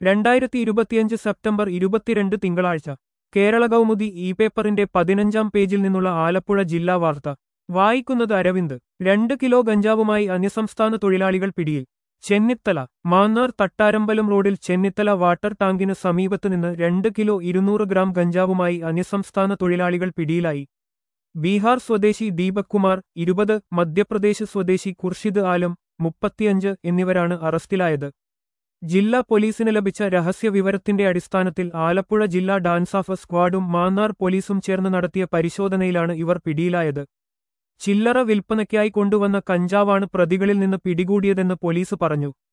രണ്ടായിരത്തി ഇരുപത്തിയഞ്ച് സെപ്റ്റംബർ ഇരുപത്തിരണ്ട് തിങ്കളാഴ്ച കേരള കൗമുദി ഇ പേപ്പറിന്റെ പതിനഞ്ചാം പേജിൽ നിന്നുള്ള ആലപ്പുഴ ജില്ലാ വാർത്ത വായിക്കുന്നത് അരവിന്ദ് രണ്ട് കിലോ ഗഞ്ചാവുമായി അന്യസംസ്ഥാന തൊഴിലാളികൾ പിടിയിൽ ചെന്നിത്തല മാന്നാർ തട്ടാരമ്പലം റോഡിൽ ചെന്നിത്തല വാട്ടർ ടാങ്കിന് സമീപത്ത് നിന്ന് രണ്ട് കിലോ ഇരുന്നൂറ് ഗ്രാം ഗഞ്ചാവുമായി അന്യസംസ്ഥാന തൊഴിലാളികൾ പിടിയിലായി ബീഹാർ സ്വദേശി ദീപക് കുമാർ ഇരുപത് മധ്യപ്രദേശ് സ്വദേശി ഖുർഷിദ് ആലം മുപ്പത്തിയഞ്ച് എന്നിവരാണ് അറസ്റ്റിലായത് ജില്ലാ പോലീസിന് ലഭിച്ച രഹസ്യ വിവരത്തിന്റെ അടിസ്ഥാനത്തിൽ ആലപ്പുഴ ജില്ലാ ഡാൻസാഫ് സ്ക്വാഡും മാന്നാർ പോലീസും ചേർന്ന് നടത്തിയ പരിശോധനയിലാണ് ഇവർ പിടിയിലായത് ചില്ലറ വിൽപ്പനയ്ക്കായി കൊണ്ടുവന്ന കഞ്ചാവാണ് പ്രതികളിൽ നിന്ന് പിടികൂടിയതെന്ന് പോലീസ് പറഞ്ഞു